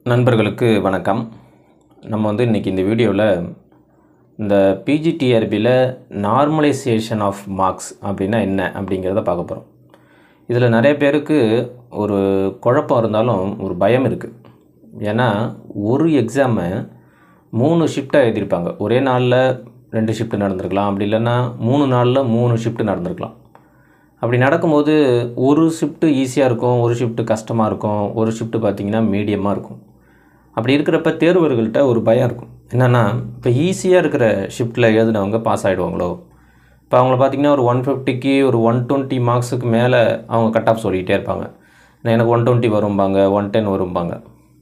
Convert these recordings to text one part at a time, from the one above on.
நண்பர்களுக்கு வணக்கம் நம்ம வந்து இன்றைக்கி இந்த வீடியோவில் இந்த பிஜிடிஆர்பியில் நார்மலைசேஷன் ஆஃப் மார்க்ஸ் அப்படின்னா என்ன அப்படிங்கிறத பார்க்க போகிறோம் இதில் நிறைய பேருக்கு ஒரு குழப்பம் இருந்தாலும் ஒரு பயம் இருக்குது ஏன்னா ஒரு எக்ஸாமை மூணு ஷிஃப்டாக எழுதியிருப்பாங்க ஒரே நாளில் ரெண்டு ஷிஃப்ட் நடந்திருக்கலாம் அப்படி இல்லைன்னா மூணு நாளில் மூணு ஷிஃப்ட் நடந்திருக்கலாம் அப்படி நடக்கும்போது ஒரு ஷிஃப்ட்டு ஈஸியாக இருக்கும் ஒரு ஷிஃப்ட்டு கஷ்டமாக இருக்கும் ஒரு ஷிஃப்ட்டு பார்த்திங்கன்னா மீடியமாக இருக்கும் அப்படி இருக்கிறப்ப தேர்வர்கள்ட்ட ஒரு பயம் இருக்கும் என்னென்னா இப்போ ஈஸியாக இருக்கிற ஷிஃப்ட்டில் எழுதினவங்க பாஸ் ஆகிடுவாங்களோ இப்போ அவங்கள பார்த்திங்கன்னா ஒரு ஒன் ஃபிஃப்டிக்கு ஒரு ஒன் டுவெண்ட்டி மார்க்ஸுக்கு மேலே அவங்க கட் ஆஃப் சொல்லிகிட்டே இருப்பாங்க நான் எனக்கு ஒன் டுவெண்ட்டி வரும்பாங்க ஒன் டென் வரும்பாங்க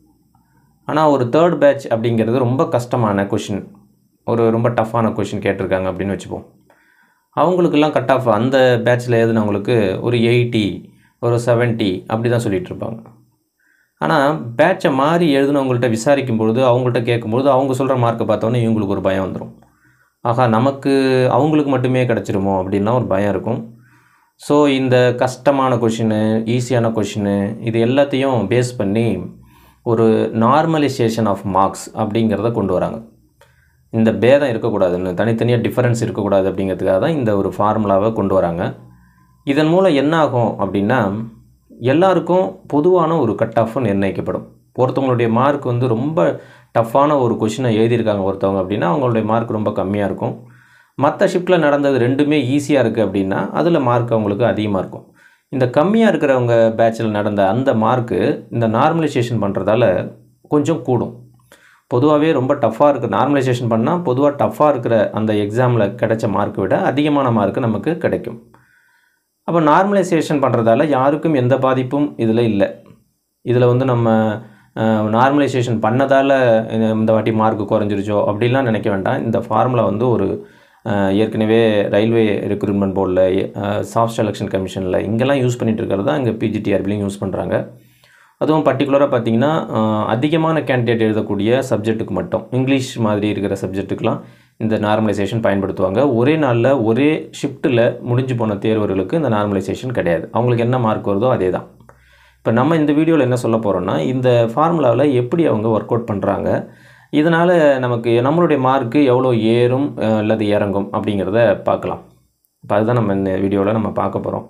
ஆனால் ஒரு தேர்ட் பேட்ச் அப்படிங்கிறது ரொம்ப கஷ்டமான கொஷின் ஒரு ரொம்ப டஃப்பான கொஷின் கேட்டிருக்காங்க அப்படின்னு வச்சுப்போம் அவங்களுக்கெல்லாம் கட் ஆஃப் அந்த பேட்சில் எழுதுனவங்களுக்கு ஒரு எயிட்டி ஒரு செவன்ட்டி அப்படி தான் சொல்லிகிட்டு இருப்பாங்க ஆனால் பேட்சை மாறி எழுதுனவங்கள்ட்ட விசாரிக்கும் பொழுது அவங்கள்ட்ட கேட்கும்பொழுது அவங்க சொல்கிற மார்க்கை பார்த்தோன்னே இவங்களுக்கு ஒரு பயம் வந்துடும் ஆகா நமக்கு அவங்களுக்கு மட்டுமே கிடச்சிருமோ அப்படின்லாம் ஒரு பயம் இருக்கும் ஸோ இந்த கஷ்டமான கொஷினு ஈஸியான கொஷினு இது எல்லாத்தையும் பேஸ் பண்ணி ஒரு நார்மலைசேஷன் ஆஃப் மார்க்ஸ் அப்படிங்கிறத கொண்டு வராங்க இந்த பேதம் இருக்கக்கூடாதுன்னு தனித்தனியாக டிஃபரன்ஸ் இருக்கக்கூடாது அப்படிங்கிறதுக்காக தான் இந்த ஒரு ஃபார்முலாவை கொண்டு வராங்க இதன் மூலம் என்ன ஆகும் அப்படின்னா எல்லாருக்கும் பொதுவான ஒரு கட் ஆஃப் நிர்ணயிக்கப்படும் ஒருத்தவங்களுடைய மார்க் வந்து ரொம்ப டஃப்பான ஒரு கொஷினை எழுதியிருக்காங்க ஒருத்தவங்க அப்படின்னா அவங்களுடைய மார்க் ரொம்ப கம்மியாக இருக்கும் மற்ற ஷிஃப்ட்டில் நடந்தது ரெண்டுமே ஈஸியாக இருக்குது அப்படின்னா அதில் மார்க் அவங்களுக்கு அதிகமாக இருக்கும் இந்த கம்மியாக இருக்கிறவங்க பேட்சில் நடந்த அந்த மார்க்கு இந்த நார்மலைசேஷன் பண்ணுறதால கொஞ்சம் கூடும் பொதுவாகவே ரொம்ப டஃப்பாக இருக்குது நார்மலைசேஷன் பண்ணால் பொதுவாக டஃப்பாக இருக்கிற அந்த எக்ஸாமில் கிடைச்ச மார்க்கை விட அதிகமான மார்க்கு நமக்கு கிடைக்கும் அப்போ நார்மலைசேஷன் பண்ணுறதால யாருக்கும் எந்த பாதிப்பும் இதில் இல்லை இதில் வந்து நம்ம நார்மலைசேஷன் பண்ணதால் இந்த வாட்டி மார்க் குறைஞ்சிருச்சோ அப்படிலாம் நினைக்க வேண்டாம் இந்த ஃபார்முலா வந்து ஒரு ஏற்கனவே ரயில்வே ரெக்ரூட்மெண்ட் போர்டில் சாஃப்ட் செலெக்ஷன் கமிஷனில் இங்கெல்லாம் யூஸ் பண்ணிகிட்டு இருக்கிறது தான் இங்கே பிஜிடிஆர்பிலையும் யூஸ் பண்ணுறாங்க அதுவும் பர்டிகுலராக பார்த்தீங்கன்னா அதிகமான கேண்டிடேட் எழுதக்கூடிய சப்ஜெக்ட்டுக்கு மட்டும் இங்கிலீஷ் மாதிரி இருக்கிற சப்ஜெக்ட்டுக்கெலாம் இந்த நார்மலைசேஷன் பயன்படுத்துவாங்க ஒரே நாளில் ஒரே ஷிஃப்ட்டில் முடிஞ்சு போன தேர்வர்களுக்கு இந்த நார்மலைசேஷன் கிடையாது அவங்களுக்கு என்ன மார்க் வருதோ அதே தான் இப்போ நம்ம இந்த வீடியோவில் என்ன சொல்ல போகிறோம்னா இந்த ஃபார்முலாவில் எப்படி அவங்க ஒர்க் அவுட் பண்ணுறாங்க இதனால் நமக்கு நம்மளுடைய மார்க்கு எவ்வளோ ஏறும் அல்லது இறங்கும் அப்படிங்கிறத பார்க்கலாம் இப்போ அதுதான் நம்ம இந்த வீடியோவில் நம்ம பார்க்க போகிறோம்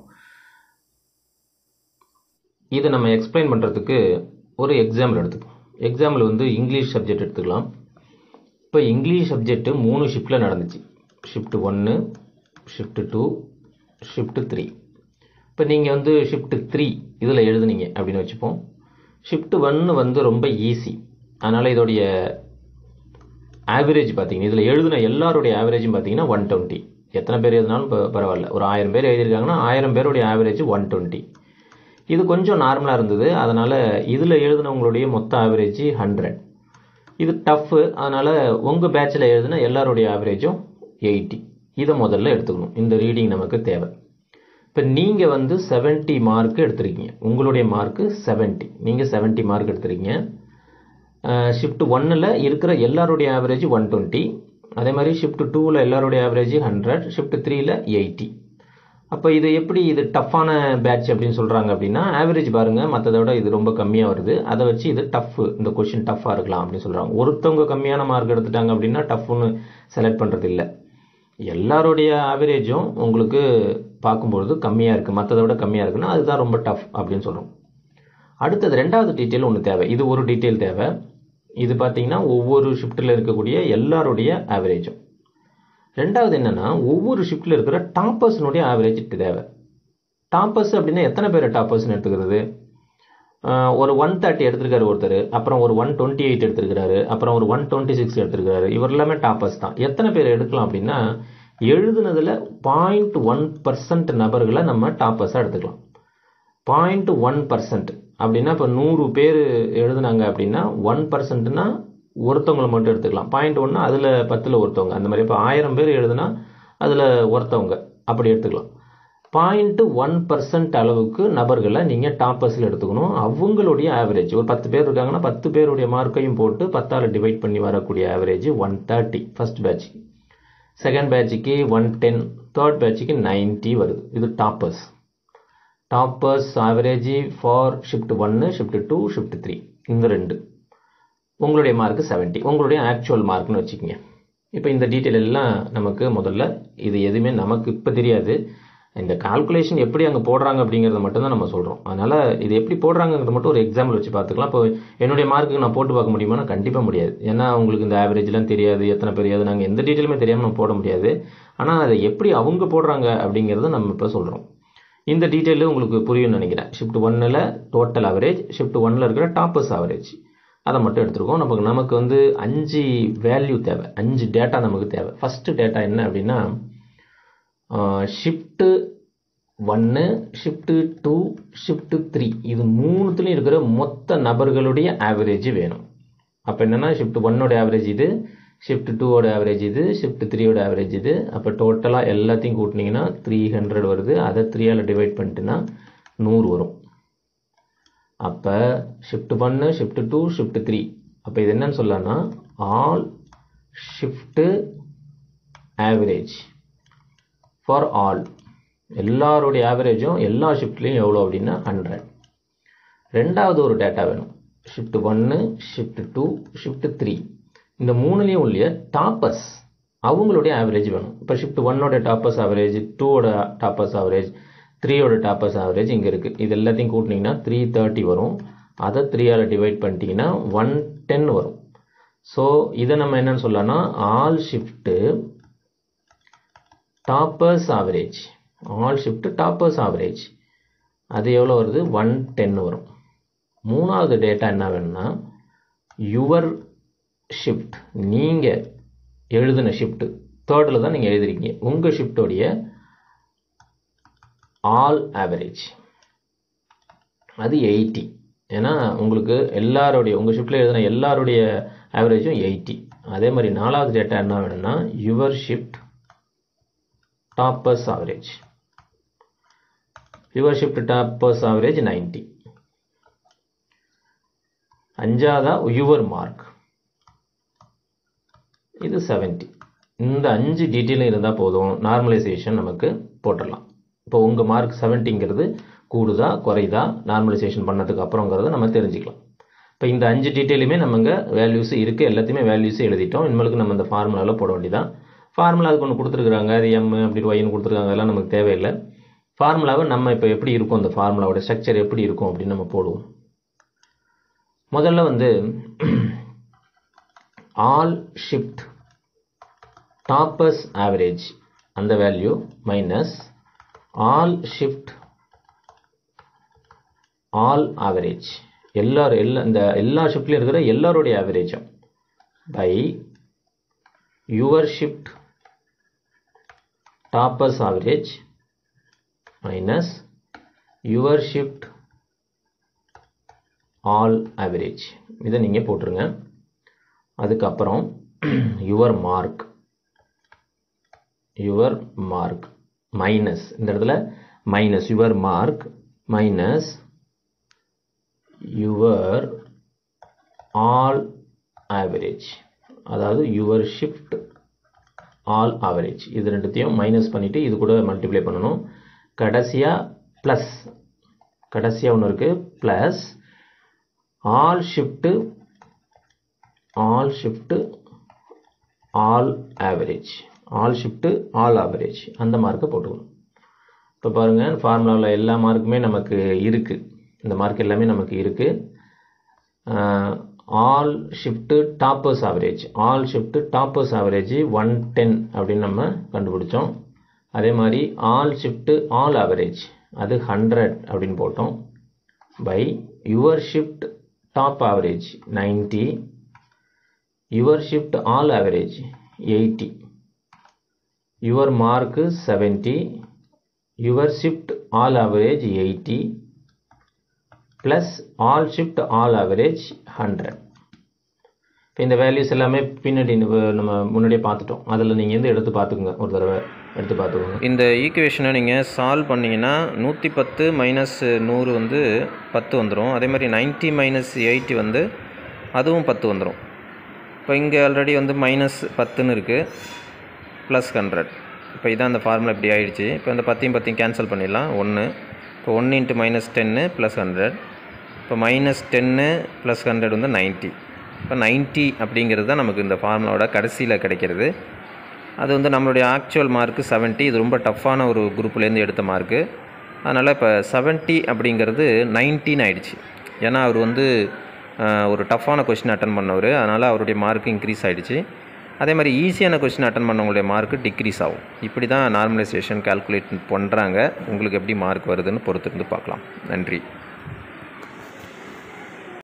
இதை நம்ம எக்ஸ்பிளைன் பண்ணுறதுக்கு ஒரு எக்ஸாம்பிள் எடுத்துப்போம் எக்ஸாம்பிள் வந்து இங்கிலீஷ் சப்ஜெக்ட் எடுத்துக்கலாம் இப்போ இங்கிலீஷ் சப்ஜெக்ட்டு மூணு ஷிஃப்ட்டில் நடந்துச்சு ஷிஃப்ட் ஒன்று ஷிஃப்ட் டூ ஷிஃப்ட் த்ரீ இப்போ நீங்கள் வந்து ஷிஃப்ட் த்ரீ இதில் எழுதுனீங்க அப்படின்னு வச்சுப்போம் ஷிஃப்ட் ஒன்று வந்து ரொம்ப ஈஸி அதனால் இதோடைய ஆவரேஜ் பார்த்தீங்கன்னா இதில் எழுதின எல்லாருடைய ஆவரேஜும் பார்த்தீங்கன்னா ஒன் டுவெண்ட்டி எத்தனை பேர் எழுதினாலும் பரவாயில்ல ஒரு ஆயிரம் பேர் எழுதியிருக்காங்கன்னா ஆயிரம் பேருடைய ஆவரேஜ் ஒன் டுவெண்ட்டி இது கொஞ்சம் நார்மலாக இருந்தது அதனால் இதில் எழுதினவங்களுடைய மொத்த ஆவரேஜ் ஹண்ட்ரட் இது டஃப்பு அதனால் உங்கள் பேட்சில் எழுதின எல்லாருடைய ஆவரேஜும் எயிட்டி இதை முதல்ல எடுத்துக்கணும் இந்த ரீடிங் நமக்கு தேவை இப்போ நீங்கள் வந்து செவன்ட்டி மார்க் எடுத்திருக்கீங்க உங்களுடைய மார்க்கு செவன்ட்டி நீங்கள் செவன்ட்டி மார்க் எடுத்திருக்கீங்க ஷிஃப்ட் ஒன்னில் இருக்கிற எல்லாருடைய ஆவரேஜ் ஒன் டுவெண்ட்டி அதே மாதிரி ஷிஃப்ட் டூவில் எல்லாருடைய ஆவரேஜ் ஹண்ட்ரட் ஷிஃப்ட் த்ரீயில் எயிட்டி அப்போ இது எப்படி இது டஃப்பான பேட்ச் அப்படின்னு சொல்கிறாங்க அப்படின்னா ஆவரேஜ் பாருங்கள் மற்றதை விட இது ரொம்ப கம்மியாக வருது அதை வச்சு இது டஃப் இந்த கொஷின் டஃப்பாக இருக்கலாம் அப்படின்னு சொல்கிறாங்க ஒருத்தவங்க கம்மியான மார்க் எடுத்துட்டாங்க அப்படின்னா டஃப்னு செலக்ட் பண்ணுறது இல்லை எல்லாருடைய ஆவரேஜும் உங்களுக்கு பார்க்கும்பொழுது கம்மியாக இருக்குது மற்றதை விட கம்மியாக இருக்குன்னா அதுதான் ரொம்ப டஃப் அப்படின்னு சொல்கிறோம் அடுத்தது ரெண்டாவது டீட்டெயில் ஒன்று தேவை இது ஒரு டீட்டெயில் தேவை இது பார்த்தீங்கன்னா ஒவ்வொரு ஷிஃப்ட்டில் இருக்கக்கூடிய எல்லாருடைய ஆவரேஜும் ரெண்டாவது என்னென்னா ஒவ்வொரு ஷிஃப்ட்டில் இருக்கிற டாப்பர்ஸ்னுடைய ஆவரேஜ் தேவை டாப்பர்ஸ் அப்படின்னா எத்தனை பேர் டாப்பர்ஸ்னு எடுத்துக்கிறது ஒரு ஒன் தேர்ட்டி எடுத்திருக்காரு ஒருத்தர் அப்புறம் ஒரு ஒன் டுவெண்ட்டி எயிட் எடுத்திருக்காரு அப்புறம் ஒரு ஒன் டுவெண்ட்டி சிக்ஸ் எடுத்திருக்காரு இவர் எல்லாமே டாப்பர்ஸ் தான் எத்தனை பேர் எடுக்கலாம் அப்படின்னா எழுதுனதில் பாயிண்ட் ஒன் பர்சன்ட் நபர்களை நம்ம டாப்பர்ஸாக எடுத்துக்கலாம் பாயிண்ட் ஒன் பர்சன்ட் அப்படின்னா இப்போ நூறு பேர் எழுதுனாங்க அப்படின்னா ஒன் பர்சன்ட்னா ஒருத்தவங்களை மட்டும் எடுத்துக்கலாம் பாயிண்ட் ஒன்று அதில் பத்தில் ஒருத்தவங்க அந்த மாதிரி இப்போ ஆயிரம் பேர் எழுதுனா அதில் ஒருத்தவங்க அப்படி எடுத்துக்கலாம் பாயிண்ட்டு ஒன் பர்சன்ட் அளவுக்கு நபர்களை நீங்கள் டாப்பர்ஸில் எடுத்துக்கணும் அவங்களுடைய ஆவரேஜ் ஒரு பத்து பேர் இருக்காங்கன்னா பத்து பேருடைய மார்க்கையும் போட்டு பத்தால் டிவைட் பண்ணி வரக்கூடிய ஆவரேஜ் ஒன் தேர்ட்டி ஃபஸ்ட் பேட்சுக்கு செகண்ட் பேட்சுக்கு ஒன் டென் தேர்ட் பேட்சுக்கு நைன்ட்டி வருது இது toppers toppers average for shift ஒன்று ஷிஃப்ட் டூ ஷிஃப்ட் த்ரீ இந்த ரெண்டு உங்களுடைய மார்க் 70 உங்களுடைய ஆக்சுவல் மார்க்னு வச்சுக்கோங்க இப்போ இந்த டீட்டெயில் எல்லாம் நமக்கு முதல்ல இது எதுவுமே நமக்கு இப்போ தெரியாது இந்த கால்குலேஷன் எப்படி அங்கே போடுறாங்க அப்படிங்கிறத மட்டும் தான் நம்ம சொல்கிறோம் அதனால் இது எப்படி போடுறாங்கிறது மட்டும் ஒரு எக்ஸாம்பிள் வச்சு பார்த்துக்கலாம் இப்போ என்னுடைய மார்க்குக்கு நான் போட்டு பார்க்க முடியுமானா கண்டிப்பாக முடியாது ஏன்னா உங்களுக்கு இந்த ஆவரேஜ்லாம் தெரியாது எத்தனை தெரியாது நாங்கள் எந்த டீட்டெயிலுமே தெரியாமல் நம்ம போட முடியாது ஆனால் அதை எப்படி அவங்க போடுறாங்க அப்படிங்கிறத நம்ம இப்போ சொல்கிறோம் இந்த டீட்டெயிலு உங்களுக்கு புரியும்னு நினைக்கிறேன் ஷிஃப்ட் ஒன்னில் டோட்டல் ஆவரேஜ் ஷிஃப்ட் ஒன்னில் இருக்கிற டாப்பர்ஸ் ஆவரேஜ் அதை மட்டும் எடுத்துருக்கோம் நமக்கு நமக்கு வந்து அஞ்சு வேல்யூ தேவை அஞ்சு டேட்டா நமக்கு தேவை ஃபஸ்ட்டு டேட்டா என்ன அப்படின்னா ஷிஃப்ட்டு ஒன்று ஷிஃப்ட்டு டூ ஷிஃப்ட்டு த்ரீ இது மூணுத்துலேயும் இருக்கிற மொத்த நபர்களுடைய ஆவரேஜ் வேணும் அப்போ என்னென்னா ஷிஃப்ட் ஒன்னோட ஆவரேஜ் இது ஷிஃப்ட் டூவோட ஆவரேஜ் இது ஷிஃப்ட் த்ரீயோட ஆவரேஜ் இது அப்போ டோட்டலாக எல்லாத்தையும் கூட்டினீங்கன்னா த்ரீ ஹண்ட்ரட் வருது அதை த்ரீயால் டிவைட் பண்ணிட்டுனா நூறு வரும் அப்போ ஷிஃப்ட் ஒன்று ஷிஃப்ட் டூ ஷிஃப்ட் த்ரீ அப்போ இது என்னன்னு சொல்லலாம்னா all shift average for all எல்லாருடைய ஆவரேஜும் எல்லா ஷிஃப்ட்லேயும் எவ்வளோ அப்படின்னா ஹண்ட்ரட் ரெண்டாவது ஒரு டேட்டா வேணும் ஷிஃப்ட் ஒன்று ஷிஃப்ட் டூ ஷிஃப்ட் த்ரீ இந்த மூணுலேயும் உள்ள டாப்பர்ஸ் அவங்களுடைய ஆவரேஜ் வேணும் இப்போ ஷிஃப்ட் ஒன்னோட டாப்பர்ஸ் ஆவரேஜ் டூவோட டாப்பர்ஸ் ஆவரேஜ் த்ரீயோட டாப்பர்ஸ் ஆவரேஜ் இங்கே இருக்குது இது எல்லாத்தையும் கூட்டினீங்கன்னா த்ரீ தேர்ட்டி வரும் அதை த்ரீயால் டிவைட் பண்ணிட்டீங்கன்னா ஒன் டென் வரும் ஸோ இதை நம்ம என்னன்னு சொல்லலாம்னா all shift toppers average all shift toppers average அது எவ்வளோ வருது ஒன் டென் வரும் மூணாவது டேட்டா என்ன வேணும்னா யுவர் ஷிஃப்ட் நீங்கள் எழுதின ஷிஃப்ட்டு தேர்டில் தான் நீங்கள் எழுதிருக்கீங்க உங்கள் ஷிஃப்டோடைய ஆல் ஆவரேஜ் அது எயிட்டி ஏன்னா உங்களுக்கு எல்லாருடைய உங்கள் ஷிஃப்ட்டில் எழுதின எல்லாருடைய ஆவரேஜும் எயிட்டி அதே மாதிரி நாலாவது டேட்டா என்ன வேணும்னா your shift toppers average your shift toppers average ninety அஞ்சாவதா யுவர் மார்க் இது செவன்ட்டி இந்த அஞ்சு டீட்டெயிலும் இருந்தால் போதும் நார்மலைசேஷன் நமக்கு போட்டுடலாம் இப்போ உங்கள் மார்க் செவன்ட்டிங்கிறது கூடுதா குறையுதா நார்மலைசேஷன் பண்ணதுக்கு அப்புறங்கிறத நம்ம தெரிஞ்சுக்கலாம் இப்போ இந்த அஞ்சு டீட்டெயிலுமே நம்மங்க வேல்யூஸ் இருக்குது எல்லாத்தையுமே வேல்யூஸ் எழுதிட்டோம் இனிமேலுக்கு நம்ம இந்த ஃபார்முலாவில் போட வேண்டியதான் ஃபார்முலா அதுக்கு ஒன்று கொடுத்துருக்குறாங்க அது எம் அப்படி ஒய்னு கொடுத்துருக்காங்க அதெல்லாம் நமக்கு தேவையில்லை ஃபார்முலாவை நம்ம இப்போ எப்படி இருக்கும் அந்த ஃபார்முலாவோட ஸ்ட்ரக்சர் எப்படி இருக்கும் அப்படின்னு நம்ம போடுவோம் முதல்ல வந்து ஆல் ஷிஃப்ட் டாப்பர்ஸ் ஆவரேஜ் அந்த value minus all shift all average எல்லாரும் எல்லா இந்த எல்லா ஷிஃப்ட்லையும் இருக்கிற எல்லாருடைய ஆவரேஜும் by your shift toppers average minus your shift all average இதை நீங்கள் போட்டுருங்க அதுக்கப்புறம் your mark your mark minus இந்த இடத்துல minus your mark minus your all average அதாவது யுவர் ஷிஃப்ட் ஆல் ஆவரேஜ் இது ரெண்டுத்தையும் மைனஸ் பண்ணிவிட்டு இது கூட மல்டிப்ளை பண்ணணும் கடைசியாக ப்ளஸ் கடைசியாக ஒன்று இருக்குது plus all shift all shift all average all shift all average அந்த மார்க்கை போட்டுக்கணும் இப்போ பாருங்கள் ஃபார்முலாவில் எல்லா மார்க்குமே நமக்கு இருக்குது இந்த மார்க் எல்லாமே நமக்கு இருக்குது all shift toppers average all shift toppers average one ten அப்படின்னு நம்ம கண்டுபிடிச்சோம் அதே மாதிரி ஆல் ஷிஃப்ட்டு ஆல் ஆவரேஜ் அது ஹண்ட்ரட் அப்படின்னு போட்டோம் by your shift top average ninety your shift all average eighty your mark seventy your shift all average eighty plus all shift all average hundred இப்போ இந்த வேல்யூஸ் எல்லாமே பின்னாடி நம்ம முன்னாடியே பார்த்துட்டோம் அதில் நீங்கள் வந்து எடுத்து பார்த்துக்குங்க ஒரு தடவை எடுத்து பார்த்துக்கோங்க இந்த ஈக்குவேஷனை நீங்கள் சால்வ் பண்ணிங்கன்னா நூற்றி பத்து மைனஸ் நூறு வந்து பத்து வந்துடும் அதே மாதிரி நைன்ட்டி மைனஸ் எயிட்டி வந்து அதுவும் பத்து வந்துடும் இப்போ இங்கே ஆல்ரெடி வந்து மைனஸ் பத்துன்னு இருக்குது ப்ளஸ் ஹண்ட்ரட் இப்போ இதான் அந்த ஃபார்முலா இப்படி ஆயிடுச்சு இப்போ இந்த பத்தையும் பத்தையும் கேன்சல் பண்ணிடலாம் ஒன்று இப்போ ஒன்று into minus ten plus hundred இப்போ மைனஸ் டென்னு ப்ளஸ் ஹண்ட்ரட் வந்து நைன்ட்டி இப்போ 90 அப்படிங்கிறது தான் நமக்கு இந்த ஃபார்முலாவோட கடைசியில் கிடைக்கிறது அது வந்து நம்மளுடைய ஆக்சுவல் மார்க்கு 70 இது ரொம்ப டஃப்பான ஒரு குரூப்லேருந்து எடுத்த மார்க்கு அதனால் இப்போ 70 அப்படிங்கிறது 19 ஆயிடுச்சு ஏன்னா அவர் வந்து அஹ், ஒரு டஃப்பான கொஷின் அட்டன் பண்ணவர் அதனால் அவருடைய மார்க் இன்க்ரீஸ் ஆகிடுச்சு அதே மாதிரி ஈஸியான கொஷின் அட்டன் பண்ணவங்களுடைய மார்க்கு டிக்ரீஸ் ஆகும் இப்படி தான் நார்மலைசேஷன் கால்குலேட் பண்ணுறாங்க உங்களுக்கு எப்படி மார்க் வருதுன்னு பொறுத்திருந்து பார்க்கலாம் நன்றி